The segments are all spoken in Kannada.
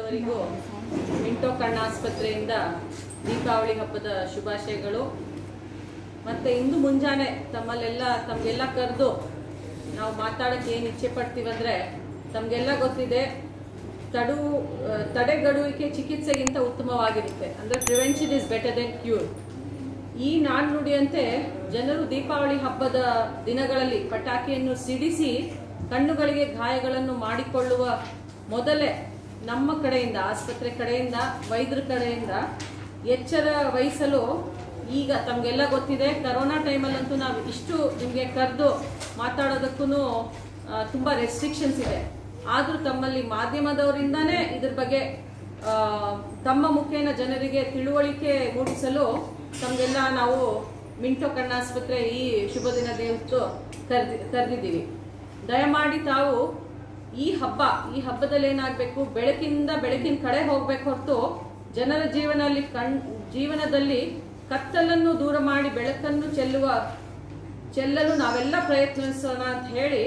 ಎಲ್ಲರಿಗೂ ಮಿಂಟೋ ಕಣ್ಣಾಸ್ಪತ್ರೆಯಿಂದ ದೀಪಾವಳಿ ಹಬ್ಬದ ಶುಭಾಶಯಗಳು ಮತ್ತೆ ಇಂದು ಮುಂಜಾನೆ ತಮ್ಮಲ್ಲೆಲ್ಲ ತಮಗೆಲ್ಲ ಕರೆದು ನಾವು ಮಾತಾಡಕ್ಕೆ ಏನು ಇಚ್ಛೆ ಪಡ್ತೀವಂದ್ರೆ ತಮಗೆಲ್ಲ ಗೊತ್ತಿದೆ ತಡು ಆ, ತಡೆಗಡುವಿಕೆ ಚಿಕಿತ್ಸೆಗಿಂತ ಉತ್ತಮವಾಗಿರುತ್ತೆ ಅಂದ್ರೆ prevention is better than cure ಈ ನಾಣ್ಣುಡಿಯಂತೆ ಜನರು ದೀಪಾವಳಿ ಹಬ್ಬದ ದಿನಗಳಲ್ಲಿ ಪಟಾಕಿಯನ್ನು ಸಿಡಿಸಿ ಕಣ್ಣುಗಳಿಗೆ ಗಾಯಗಳನ್ನು ಮಾಡಿಕೊಳ್ಳುವ ಮೊದಲೇ ನಮ್ಮ ಕಡೆಯಿಂದ ಆಸ್ಪತ್ರೆ ಕಡೆಯಿಂದ ವೈದ್ಯರ ಕಡೆಯಿಂದ ಎಚ್ಚರ ವಹಿಸಲು ಈಗ ತಮಗೆಲ್ಲ ಗೊತ್ತಿದೆ ಕರೋನಾ ಟೈಮಲ್ಲಂತೂ ನಾವು ಇಷ್ಟು ನಿಮಗೆ ಕರೆದು ಮಾತಾಡೋದಕ್ಕೂ ತುಂಬ ರೆಸ್ಟ್ರಿಕ್ಷನ್ಸ್ ಇದೆ ಆದರೂ ತಮ್ಮಲ್ಲಿ ಮಾಧ್ಯಮದವರಿಂದಾನೇ ಇದ್ರ ಬಗ್ಗೆ ಆ, ತಮ್ಮ ಮುಖೇನ ಜನರಿಗೆ ತಿಳುವಳಿಕೆ ಮೂಡಿಸಲು ತಮಗೆಲ್ಲ ನಾವು ಮಿಂಟೋ ಕಣ್ಣಾಸ್ಪತ್ರೆ ಈ ಶುಭ ದಿನದಂದು ಕರೆದಿ ಕರೆದಿದ್ದೀವಿ ದಯಮಾಡಿ ತಾವು ಈ ಹಬ್ಬ ಈ ಹಬ್ಬದಲ್ಲಿ ಏನಾಗಬೇಕು ಬೆಳಕಿಂದ ಬೆಳಕಿನ ಕಡೆ ಹೋಗ್ಬೇಕು ಹೊರತು ಜನರ ಜೀವನದಲ್ಲಿ ಕಣ್ ಜೀವನದಲ್ಲಿ ಕತ್ತಲನ್ನು ದೂರ ಮಾಡಿ ಬೆಳಕನ್ನು ಚೆಲ್ಲುವ ಚೆಲ್ಲಲು ನಾವೆಲ್ಲ ಪ್ರಯತ್ನಿಸೋಣ ಅಂತ ಹೇಳಿ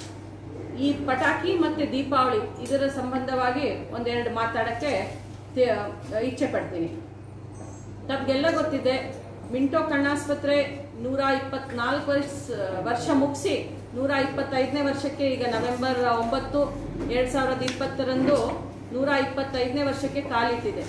ಈ ಪಟಾಕಿ ಮತ್ತೆ ದೀಪಾವಳಿ ಇದರ ಸಂಬಂಧವಾಗಿ ಒಂದೆರಡು ಮಾತಾಡಕ್ಕೆ ತೆ- ಇಚ್ಛೆ ಪಡ್ತೀನಿ ತಮ್ಗೆಲ್ಲ ಗೊತ್ತಿದೆ ಮಿಂಟೋ ಕಣ್ಣಾಸ್ಪತ್ರೆ ನೂರ ಇಪ್ಪತ್ನಾಲ್ಕು ವರ್ಷ ವರ್ಷ ಮುಗಿಸಿ ನೂರ ಇಪ್ಪತ್ತೈದನೇ ವರ್ಷಕ್ಕೆ ಈಗ ನವೆಂಬರ್ ಒಂಬತ್ತು ಎರಡ್ ಸಾವಿರದ ಇಪ್ಪತ್ತರಂದು ನೂರ ಇಪ್ಪತ್ತೈದನೇ ವರ್ಷಕ್ಕೆ ಕಾಲಿಟ್ಟಿದೆ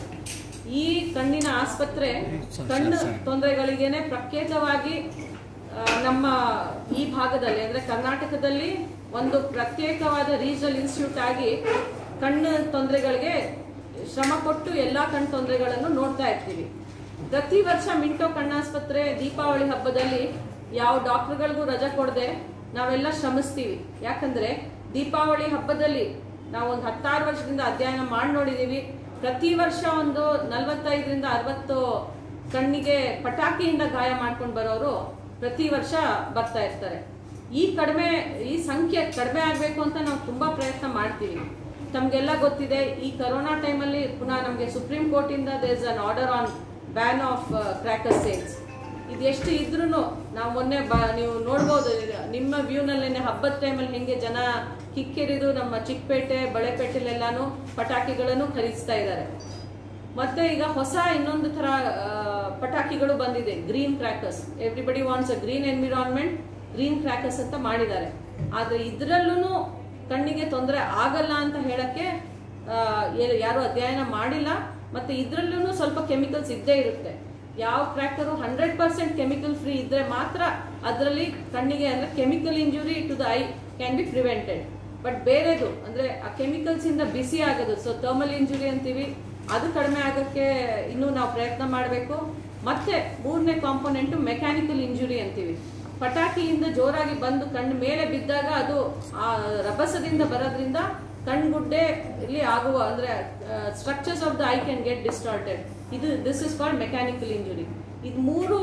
ಈ ಕಣ್ಣಿನ ಆಸ್ಪತ್ರೆ ಕಣ್ಣು ತೊಂದರೆಗಳಿಗೇನೆ ಪ್ರತ್ಯೇಕವಾಗಿ ಆ, ನಮ್ಮ ಈ ಭಾಗದಲ್ಲಿ ಅಂದ್ರೆ ಕರ್ನಾಟಕದಲ್ಲಿ ಒಂದು ಪ್ರತ್ಯೇಕವಾದ ರೀಜನಲ್ ಇನ್ಸ್ಟಿಟ್ಯೂಟ್ ಆಗಿ ಕಣ್ಣು ತೊಂದರೆಗಳಿಗೆ ಶ್ರಮ ಕೊಟ್ಟು ಎಲ್ಲಾ ಕಣ್ಣು ತೊಂದರೆಗಳನ್ನು ನೋಡ್ತಾ ಇರ್ತೀವಿ ಪ್ರತಿ ವರ್ಷ ಮಿಂಟೋ ಕಣ್ಣಾಸ್ಪತ್ರೆ ದೀಪಾವಳಿ ಹಬ್ಬದಲ್ಲಿ ಯಾವ ಡಾಕ್ಟರ್ಗಳಿಗೂ ರಜೆ ಕೊಡದೆ ನಾವೆಲ್ಲ ಶ್ರಮಿಸ್ತೀವಿ ಯಾಕಂದ್ರೆ ದೀಪಾವಳಿ ಹಬ್ಬದಲ್ಲಿ ನಾವು ಒಂದು ಹತ್ತಾರು ವರ್ಷದಿಂದ ಅಧ್ಯಯನ ಮಾಡಿ ನೋಡಿದೀವಿ ಪ್ರತಿ ವರ್ಷ ಒಂದು ನಲವತ್ತೈದರಿಂದ ಅರವತ್ತು ಕಣ್ಣಿಗೆ ಪಟಾಕಿಯಿಂದ ಗಾಯ ಮಾಡ್ಕೊಂಡು ಬರೋರು ಪ್ರತಿ ವರ್ಷ ಬರ್ತಾ ಇರ್ತಾರೆ ಈ ಕಡಿಮೆ ಈ ಸಂಖ್ಯೆ ಕಡಿಮೆ ಆಗಬೇಕು ಅಂತ ನಾವು ತುಂಬಾ ಪ್ರಯತ್ನ ಮಾಡ್ತೀವಿ ತಮಗೆಲ್ಲ ಗೊತ್ತಿದೆ ಈ ಕರೋನಾ ಟೈಮಲ್ಲಿ ಪುನಃ ನಮಗೆ ಸುಪ್ರೀಂ ಕೋರ್ಟಿಂದ there's an order on ban of cracker sales ಇದು ಎಷ್ಟು ಇದ್ರೂ ನಾವು ಮೊನ್ನೆ ಬ ನೀವು ನೋಡ್ಬೋದು ನಿಮ್ಮ ವ್ಯೂನಲ್ಲೇನೆ ಹಬ್ಬದ ಟೈಮಲ್ಲಿ ಹೆಂಗೆ ಜನ ಕಿಕ್ಕಿರಿದು ನಮ್ಮ ಚಿಕ್ಕಪೇಟೆ ಬಳೆಪೇಟೆಲೆಲ್ಲಾನು ಪಟಾಕಿಗಳನ್ನು ಖರೀದಿಸ್ತಾ ಇದ್ದಾರೆ ಮತ್ತೆ ಈಗ ಹೊಸ ಇನ್ನೊಂದು ತರ ಆ, ಪಟಾಕಿಗಳು ಬಂದಿದೆ green crackers everybody wants a green environment green crackers ಅಂತ ಮಾಡಿದ್ದಾರೆ ಆದ್ರೆ ಇದ್ರಲ್ಲೂ ಕಣ್ಣಿಗೆ ತೊಂದರೆ ಆಗಲ್ಲ ಅಂತ ಹೇಳಕ್ಕೆ ಆ, ಏ- ಯಾರು ಅಧ್ಯಯನ ಮಾಡಿಲ್ಲ ಮತ್ತೆ ಇದ್ರಲ್ಲೂ ಸ್ವಲ್ಪ ಕೆಮಿಕಲ್ಸ್ ಇದ್ದೇ ಇರುತ್ತೆ ಯಾವ cracker hundred percent chemical free ಇದ್ರೆ ಮಾತ್ರ ಅದರಲ್ಲಿ ಕಣ್ಣಿಗೆ ಅಂದ್ರೆ chemical injury to the eye can be prevented but ಬೇರೆದು ಅಂದ್ರೆ ಆ ಕೆಮಿಕಲ್ಸ್ ಇಂದ ಬಿಸಿ ಆಗೋದು ಸೊ ಥರ್ಮಲ್ ಇಂಜುರಿ ಅಂತೀವಿ ಅದು ಕಡಿಮೆ ಆಗಕ್ಕೆ ಇನ್ನೂ ನಾವು ಪ್ರಯತ್ನ ಮಾಡಬೇಕು ಮತ್ತೆ ಮೂರನೇ ಕಾಂಪೋನೆಂಟ್ ಮೆಕ್ಯಾನಿಕಲ್ ಇಂಜುರಿ ಅಂತೀವಿ ಪಟಾಕಿಯಿಂದ ಜೋರಾಗಿ ಬಂದು ಕಣ್ಣು ಮೇಲೆ ಬಿದ್ದಾಗ ಅದು ಆ ರಭಸದಿಂದ ಬರೋದ್ರಿಂದ ಕಣ್ಗುಡ್ಡೆ ಇಲ್ಲಿ ಆಗುವ ಅಂದ್ರೆ structures of the eye can get distorted ಇದು this is called mechanical injury ಇದು ಮೂರು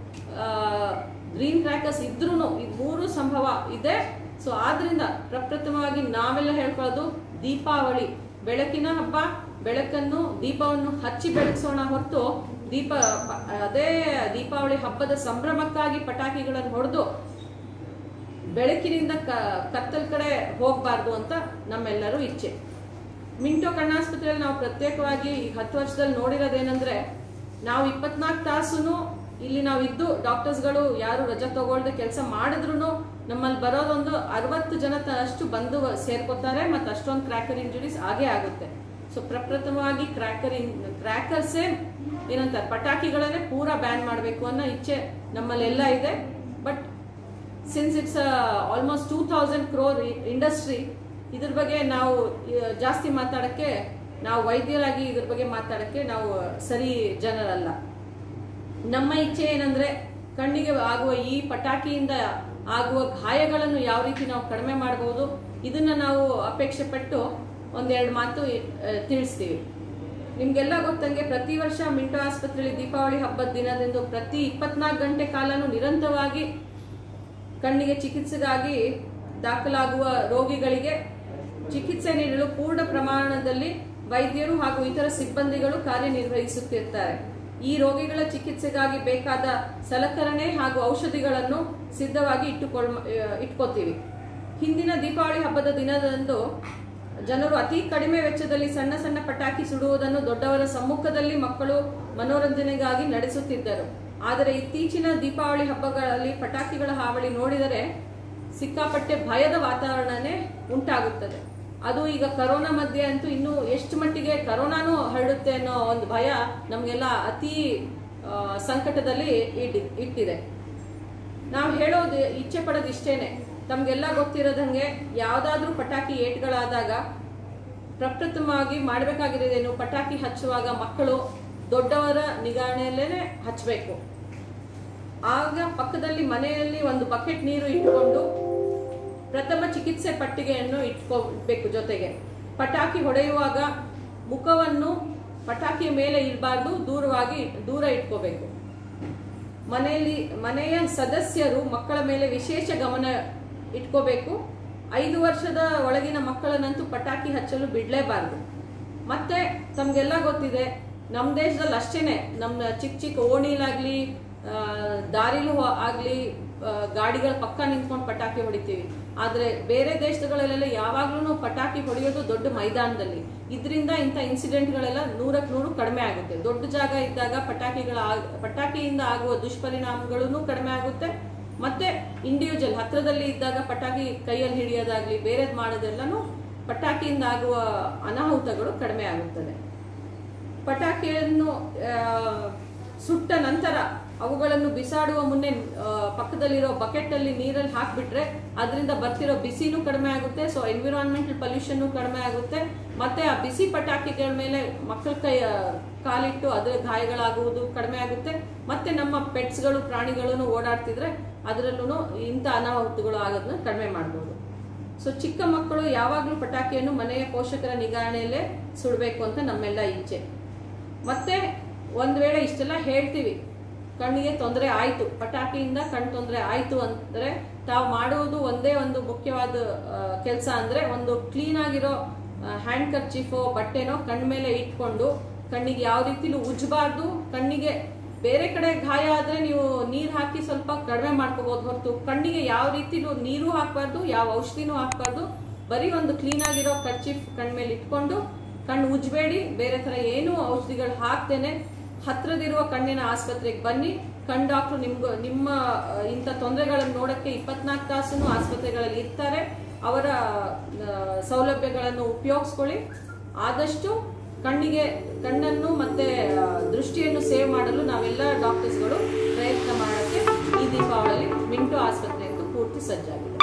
ಗ್ರೀನ್ ಕ್ರ್ಯಾಕರ್ಸ್ ಇದ್ರೂ ಇದು ಮೂರು ಸಂಭವ ಇದೆ ಸೊ ಆದ್ರಿಂದ ಪ್ರಪ್ರಥಮವಾಗಿ ನಾವೆಲ್ಲ ಹೇಳ್ಕೊಳ್ಳೋದು ದೀಪಾವಳಿ ಬೆಳಕಿನ ಹಬ್ಬ ಬೆಳಕನ್ನು ದೀಪವನ್ನು ಹಚ್ಚಿ ಬೆಳಗಿಸೋಣ ಹೊರತು ದೀಪ ಅದೇ ದೀಪಾವಳಿ ಹಬ್ಬದ ಸಂಭ್ರಮಕ್ಕಾಗಿ ಪಟಾಕಿಗಳನ್ನು ಹೊಡೆದು ಬೆಳಕಿನಿಂದ ಕ ಕತ್ತಲ್ ಕಡೆ ಹೋಗಬಾರ್ದು ಅಂತ ನಮ್ಮೆಲ್ಲರೂ ಇಚ್ಛೆ ಮಿಂಟೋ ಕಣ್ಣಾಸ್ಪತ್ರೆಯಲ್ಲಿ ನಾವು ಪ್ರತ್ಯೇಕವಾಗಿ ಈ ಹತ್ತು ವರ್ಷದಲ್ಲಿ ನೋಡಿರೋದೇನೆಂದ್ರೆ ನಾವು ಇಪ್ಪತ್ನಾಲ್ಕು ತಾಸು ಇಲ್ಲಿ ನಾವು ಇದ್ದು ಡಾಕ್ಟರ್ಸ್ಗಳು ಯಾರು ರಜೆ ತಗೊಳ್ದೆ ಕೆಲಸ ಮಾಡಿದ್ರು ನಮ್ಮಲ್ಲಿ ಬರೋದೊಂದು ಅರವತ್ತು ಜನ ತ- ಅಷ್ಟು ಬಂದು ಸೇರ್ಕೋತಾರೆ ಮತ್ತು ಅಷ್ಟೊಂದು ಕ್ರ್ಯಾಕರ್ ಇಂಜುರೀಸ್ ಆಗೇ ಆಗುತ್ತೆ ಸೊ ಪ್ರಪ್ರಥಮವಾಗಿ ಕ್ರ್ಯಾಕರ್ ಇನ್ ಕ್ರ್ಯಾಕರ್ಸೇ ಏನಂತಾರೆ ಪಟಾಕಿಗಳನ್ನೇ ಪೂರಾ ಬ್ಯಾನ್ ಮಾಡಬೇಕು ಅನ್ನೋ ಇಚ್ಛೆ ನಮ್ಮಲ್ಲೆಲ್ಲ ಇದೆ but since it's almost two thousand crore industry ಇದ್ರ ಬಗ್ಗೆ ನಾವು ಆ, ಜಾಸ್ತಿ ಮಾತಾಡಕ್ಕೆ ನಾವು ವೈದ್ಯರಾಗಿ ಇದ್ರ ಬಗ್ಗೆ ಮಾತಾಡಕ್ಕೆ ನಾವು ಸರಿ ಜನರಲ್ಲ ನಮ್ಮ ಇಚ್ಛೆ ಏನಂದ್ರೆ ಕಣ್ಣಿಗೆ ಆಗುವ ಈ ಪಟಾಕಿಯಿಂದ ಆಗುವ ಗಾಯಗಳನ್ನು ಯಾವ ರೀತಿ ನಾವು ಕಡಿಮೆ ಮಾಡಬಹುದು ಇದನ್ನ ನಾವು ಅಪೇಕ್ಷೆ ಪಟ್ಟು ಒಂದೆರಡು ಮಾತು ಆ, ತಿಳಿಸ್ತೀವಿ ನಿಮ್ಗೆಲ್ಲ ಗೊತ್ತಂಗೆ ಪ್ರತಿ ವರ್ಷ ಮಿಂಟೋ ಆಸ್ಪತ್ರೆಯಲ್ಲಿ ದೀಪಾವಳಿ ಹಬ್ಬದ ದಿನದಂದು ಪ್ರತಿ ಇಪ್ಪತ್ನಾಲ್ಕು ಗಂಟೆ ಕಾಲನು ನಿರಂತರವಾಗಿ ಕಣ್ಣಿಗೆ ಚಿಕಿತ್ಸೆಗಾಗಿ ದಾಖಲಾಗುವ ರೋಗಿಗಳಿಗೆ ಚಿಕಿತ್ಸೆ ನೀಡಲು ಪೂರ್ಣ ಪ್ರಮಾಣದಲ್ಲಿ ವೈದ್ಯರು ಹಾಗೂ ಇತರ ಸಿಬ್ಬಂದಿಗಳು ಕಾರ್ಯನಿರ್ವಹಿಸುತ್ತಿರ್ತಾರೆ ಈ ರೋಗಿಗಳ ಚಿಕಿತ್ಸೆಗಾಗಿ ಬೇಕಾದ ಸಲಕರಣೆ ಹಾಗೂ ಔಷಧಿಗಳನ್ನು ಸಿದ್ಧವಾಗಿ ಇಟ್ಟುಕೊಳ್ ಇಟ್ಕೋತೀವಿ ಹಿಂದಿನ ದೀಪಾವಳಿ ಹಬ್ಬದ ದಿನದಂದು ಜನರು ಅತಿ ಕಡಿಮೆ ವೆಚ್ಚದಲ್ಲಿ ಸಣ್ಣ ಸಣ್ಣ ಪಟಾಕಿ ಸುಡುವುದನ್ನು ದೊಡ್ಡವರ ಸಮ್ಮುಖದಲ್ಲಿ ಮಕ್ಕಳು ಮನೋರಂಜನೆಗಾಗಿ ನಡೆಸುತ್ತಿದ್ದರು ಆದರೆ ಇತ್ತೀಚಿನ ದೀಪಾವಳಿ ಹಬ್ಬಗಳಲ್ಲಿ ಪಟಾಕಿಗಳ ಹಾವಳಿ ನೋಡಿದರೆ ಸಿಕ್ಕಾಪಟ್ಟೆ ಭಯದ ವಾತಾವರಣನೇ ಉಂಟಾಗುತ್ತದೆ ಅದು ಈಗ ಕರೋನಾ ಮಧ್ಯೆ ಅಂತೂ ಇನ್ನು ಎಷ್ಟು ಮಟ್ಟಿಗೆ ಕರೋನಾನು ಹರಡುತ್ತೆ ಅನ್ನೋ ಒಂದು ಭಯ ನಮಗೆಲ್ಲ ಅತಿ ಆ, ಸಂಕಟದಲ್ಲಿ ಇಡ್- ಇಟ್ಟಿದೆ ನಾವು ಹೇಳೋದು ಇಚ್ಛೆ ಪಡೋದು ಇಷ್ಟೇನೆ ತಮ್ಗೆಲ್ಲ ಗೊತ್ತಿರೋದಂಗೆ ಯಾವ್ದಾದ್ರೂ ಪಟಾಕಿ ಏಟ್ಗಳಾದಾಗ ಪ್ರಪ್ರಥಮವಾಗಿ ಮಾಡಬೇಕಾಗಿರೋದೇನು ಪಟಾಕಿ ಹಚ್ಚುವಾಗ ಮಕ್ಕಳು ದೊಡ್ಡವರ ನಿಗಾಣೆಯಲ್ಲೇ ಹಚ್ಚಬೇಕು ಆಗ ಪಕ್ಕದಲ್ಲಿ ಮನೆಯಲ್ಲಿ ಒಂದು ಬಕೆಟ್ ನೀರು ಇಟ್ಟುಕೊಂಡು ಪ್ರಥಮ ಚಿಕಿತ್ಸೆ ಪಟ್ಟಿಗೆಯನ್ನು ಇಟ್ಕೋಬೇಕು ಜೊತೆಗೆ ಪಟಾಕಿ ಹೊಡೆಯುವಾಗ ಮುಖವನ್ನು ಪಟಾಕಿಯ ಮೇಲೆ ಇರಬಾರ್ದು ದೂರವಾಗಿ ದೂರ ಇಟ್ಕೋಬೇಕು ಮನೆಯಲ್ಲಿ ಮನೆಯ ಸದಸ್ಯರು ಮಕ್ಕಳ ಮೇಲೆ ವಿಶೇಷ ಗಮನ ಇಟ್ಕೋಬೇಕು ಐದು ವರ್ಷದ ಒಳಗಿನ ಮಕ್ಕಳನ್ನಂತೂ ಪಟಾಕಿ ಹಚ್ಚಲು ಬಿಡಲೇಬಾರ್ದು ಮತ್ತೆ ತಮ್ಗೆಲ್ಲ ಗೊತ್ತಿದೆ ನಮ್ಮ ದೇಶದಲ್ಲಿ ಅಷ್ಟೇನೆ ನಮ್ಮ ಚಿಕ್ಕ ಚಿಕ್ಕ ಓಣಿಲಾಗ್ಲಿ ಆ, ದಾರಿಲೂ ಆಗ್ಲಿ ಆ, ಗಾಡಿಗಳ ಪಕ್ಕ ನಿಂತ್ಕೊಂಡು ಪಟಾಕಿ ಹೊಡಿತೀವಿ ಆದ್ರೆ ಬೇರೆ ದೇಶಗಳಲ್ಲೆಲ್ಲ ಯಾವಾಗ್ಲೂ ಪಟಾಕಿ ಹೊಡೆಯೋದು ದೊಡ್ಡ ಮೈದಾನದಲ್ಲಿ ಇದರಿಂದ ಇಂಥ ಇನ್ಸಿಡೆಂಟ್ಗಳೆಲ್ಲ ನೂರಕ್ಕೆ ನೂರು ಕಡಿಮೆ ಆಗುತ್ತೆ ದೊಡ್ಡ ಜಾಗ ಇದ್ದಾಗ ಪಟಾಕಿಗಳ ಆಗ್- ಪಟಾಕಿಯಿಂದ ಆಗುವ ದುಷ್ಪರಿಣಾಮಗಳೂ ಕಡಿಮೆ ಆಗುತ್ತೆ ಮತ್ತೆ ಇಂಡಿವಿಜುವಲ್ ಹತ್ರದಲ್ಲಿ ಇದ್ದಾಗ ಪಟಾಕಿ ಕೈಯಲ್ಲಿ ಹಿಡಿಯೋದಾಗ್ಲಿ ಬೇರೆದ್ ಮಾಡೋದೆಲ್ಲನೂ ಪಟಾಕಿಯಿಂದ ಆಗುವ ಅನಾಹುತಗಳು ಕಡಿಮೆ ಆಗುತ್ತದೆ ಪಟಾಕಿಯನ್ನು ಆ, ಸುಟ್ಟ ನಂತರ ಅವುಗಳನ್ನು ಬಿಸಾಡುವ ಮುನ್ನೆ ಆ, ಪಕ್ಕದಲ್ಲಿರೋ ಬಕೆಟ್ ಅಲ್ಲಿ ನೀರಲ್ಲಿ ಹಾಕ್ಬಿಟ್ರೆ ಅದರಿಂದ ಬರ್ತಿರೋ ಬಿಸಿನೂ ಕಡಿಮೆ ಆಗುತ್ತೆ ಸೊ ಎನ್ವಿರಾನ್ಮೆಂಟಲ್ ಪೊಲ್ಯೂಷನ್ ಕಡಿಮೆ ಆಗುತ್ತೆ ಮತ್ತೆ ಆ ಬಿಸಿ ಪಟಾಕಿಗಳ ಮೇಲೆ ಮಕ್ಕಳ ಕೈ ಆ, ಕಾಲಿಟ್ಟು ಅದರ ಗಾಯಗಳಾಗುವುದು ಕಡಿಮೆ ಆಗುತ್ತೆ ಮತ್ತೆ ನಮ್ಮ ಪೆಟ್ಸ್ಗಳು ಪ್ರಾಣಿಗಳನ್ನು ಓಡಾಡ್ತಿದ್ರೆ ಅದರಲ್ಲೂ ಇಂಥ ಅನಾಹುತಗಳು ಆಗೋದನ್ನ ಕಡಿಮೆ ಮಾಡ್ಬೋದು ಸೊ ಚಿಕ್ಕ ಮಕ್ಕಳು ಯಾವಾಗಲೂ ಪಟಾಕಿಯನ್ನು ಮನೆಯ ಪೋಷಕರ ನಿಗಾಣೆಯಲ್ಲೇ ಸುಡಬೇಕು ಅಂತ ನಮ್ಮೆಲ್ಲ ಇಚ್ಛೆ ಮತ್ತೆ ಒಂದ್ ವೇಳೆ ಇಷ್ಟೆಲ್ಲ ಹೇಳ್ತೀವಿ ಕಣ್ಣಿಗೆ ತೊಂದರೆ ಆಯ್ತು ಪಟಾಕಿಯಿಂದ ಕಣ್ ತೊಂದರೆ ಆಯ್ತು ಅಂದ್ರೆ ತಾವು ಮಾಡುವುದು ಒಂದೇ ಒಂದು ಮುಖ್ಯವಾದ ಕೆಲಸ ಅಂದ್ರೆ ಒಂದು ಕ್ಲೀನ್ ಆಗಿರೋ ಹ್ಯಾಂಡ್ ಕರ್ಚೀಫೋ ಬಟ್ಟೆನೋ ಕಣ್ ಮೇಲೆ ಇಟ್ಕೊಂಡು ಕಣ್ಣಿಗೆ ಯಾವ ರೀತಿಲೂ ಉಜ್ಜಬಾರ್ದು ಕಣ್ಣಿಗೆ ಬೇರೆ ಕಡೆ ಗಾಯ ಆದ್ರೆ ನೀವು ನೀರ್ ಹಾಕಿ ಸ್ವಲ್ಪ ಕಡಿಮೆ ಮಾಡ್ಕೋಬಹುದು ಹೊರತು ಕಣ್ಣಿಗೆ ಯಾವ ರೀತಿಲೂ ನೀರು ಹಾಕ್ಬಾರ್ದು ಯಾವ ಔಷಧಿನೂ ಹಾಕ್ಬಾರ್ದು ಬರೀ ಒಂದು ಕ್ಲೀನ್ ಆಗಿರೋ ಕರ್ಚೀಫ್ ಕಣ್ ಮೇಲೆ ಇಟ್ಕೊಂಡು ಕಣ್ಣು ಉಜ್ಬೇಡಿ ಬೇರೆ ತರ ಏನೂ ಔಷಧಿಗಳು ಹಾಕ್ತೇನೆ ಹತ್ರದಿರುವ ಕಣ್ಣಿನ ಆಸ್ಪತ್ರೆಗೆ ಬನ್ನಿ ಕಣ್ ಡಾಕ್ಟ್ರು ನಿಮ್ಗೆ ನಿಮ್ಮ ಆ, ಇಂಥ ತೊಂದರೆಗಳನ್ನು ನೋಡಕ್ಕೆ ಇಪ್ಪತ್ನಾಲ್ಕು ತಾಸು ಆಸ್ಪತ್ರೆಗಳಲ್ಲಿ ಇರ್ತಾರೆ ಅವರ ಆ, ಸೌಲಭ್ಯಗಳನ್ನು ಉಪಯೋಗಿಸ್ಕೊಳ್ಳಿ ಆದಷ್ಟು ಕಣ್ಣಿಗೆ ಕಣ್ಣನ್ನು ಮತ್ತೆ ಆ, ದೃಷ್ಟಿಯನ್ನು ಸೇವ್ ಮಾಡಲು ನಾವೆಲ್ಲ ಡಾಕ್ಟರ್ಸ್ಗಳು ಪ್ರಯತ್ನ ಮಾಡೋಕ್ಕೆ ಈ ದೀಪಾವಳಿ ಮಿಂಟು ಆಸ್ಪತ್ರೆ ಅಂತೂ ಪೂರ್ತಿ ಸಜ್ಜಾಗಿದೆ